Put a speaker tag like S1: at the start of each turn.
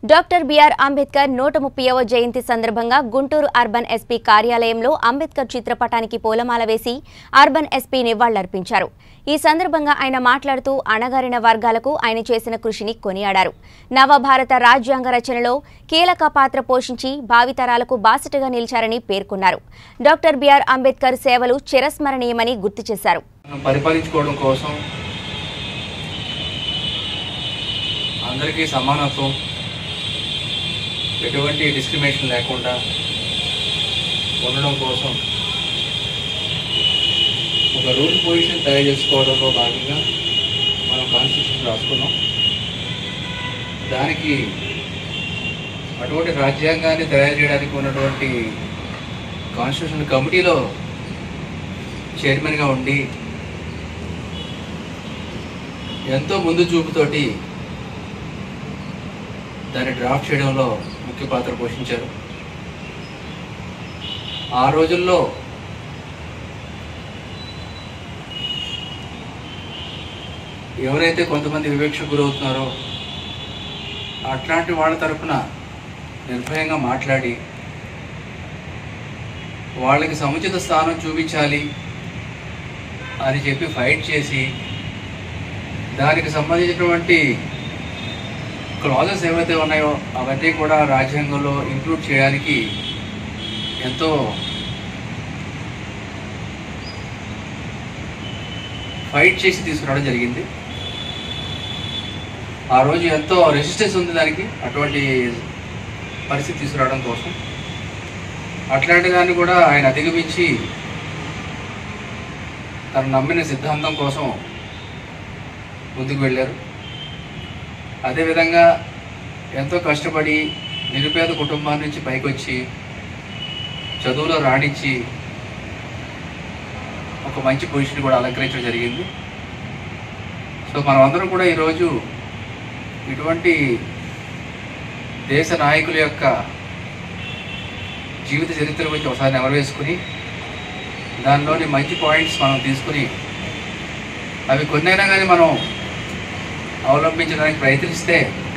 S1: doctor BR Ambedkar నూట ముప్పైవ జయంతి సందర్భంగా గుంటూరు అర్బన్ ఎస్పీ కార్యాలయంలో అంబేద్కర్ చిత్రపటానికి పూలమాల వేసి అర్బన్ ఎస్పీ నివాళులర్పించారు ఈ సందర్భంగా ఆయన మాట్లాడుతూ అణగారిన వర్గాలకు ఆయన చేసిన కృషిని కొనియాడారు నవభారత రాజ్యాంగ రచనలో కీలక పాత్ర పోషించి భావితరాలకు బాసటగా నిలిచారని పేర్కొన్నారు డాక్టర్ బిఆర్ అంబేద్కర్ సేవలు చిరస్మరణీయమని గుర్తు చేశారు
S2: మనం పరిపాలించుకోవడం కోసం అందరికీ సమానత్వం ఎటువంటి డిస్క్రిమినేషన్ లేకుండా ఉండడం కోసం ఒక రూల్ పొజిషన్ తయారు చేసుకోవడంలో భాగంగా మనం కాన్స్టిట్యూషన్ రాసుకున్నాం దానికి అటువంటి రాజ్యాంగాన్ని తయారు చేయడానికి ఉన్నటువంటి కాన్స్టిట్యూషన్ కమిటీలో చైర్మన్గా ఉండి ఎంతో ముందు చూపుతోటి దాన్ని డ్రాఫ్ట్ చేయడంలో ముఖ్య పాత్ర పోషించారు ఆ రోజుల్లో ఎవరైతే కొంతమంది వివక్ష గురవుతున్నారో అట్లాంటి వాళ్ళ తరపున నిర్భయంగా మాట్లాడి వాళ్ళకి సముచిత స్థానం చూపించాలి అని చెప్పి ఫైట్ చేసి దానికి సంబంధించినటువంటి క్లాజెస్ ఏవైతే ఉన్నాయో అవన్నీ కూడా రాజ్యాంగంలో ఇంక్లూడ్ చేయడానికి ఎంతో ఫైట్ చేసి తీసుకురావడం జరిగింది ఆ రోజు ఎంతో రెసిస్టెన్స్ ఉంది దానికి అటువంటి పరిస్థితి తీసుకురావడం కోసం అట్లాంటి దాన్ని కూడా ఆయన అధిగమించి తను నమ్మిన సిద్ధాంతం కోసం ముందుకు వెళ్ళారు అదేవిధంగా ఎంతో కష్టపడి నిరుపేద కుటుంబం నుంచి పైకొచ్చి చదువులో రాణించి ఒక మంచి పొజిషన్ కూడా అలంకరించడం జరిగింది సో మనం అందరం కూడా ఈరోజు ఇటువంటి దేశ నాయకుల యొక్క జీవిత చరిత్ర గురించి ఒకసారి నెమరు వేసుకుని దానిలోని మంచి పాయింట్స్ మనం తీసుకుని అవి కొన్నైనా కానీ మనం అవలంబించడానికి ప్రయత్నిస్తే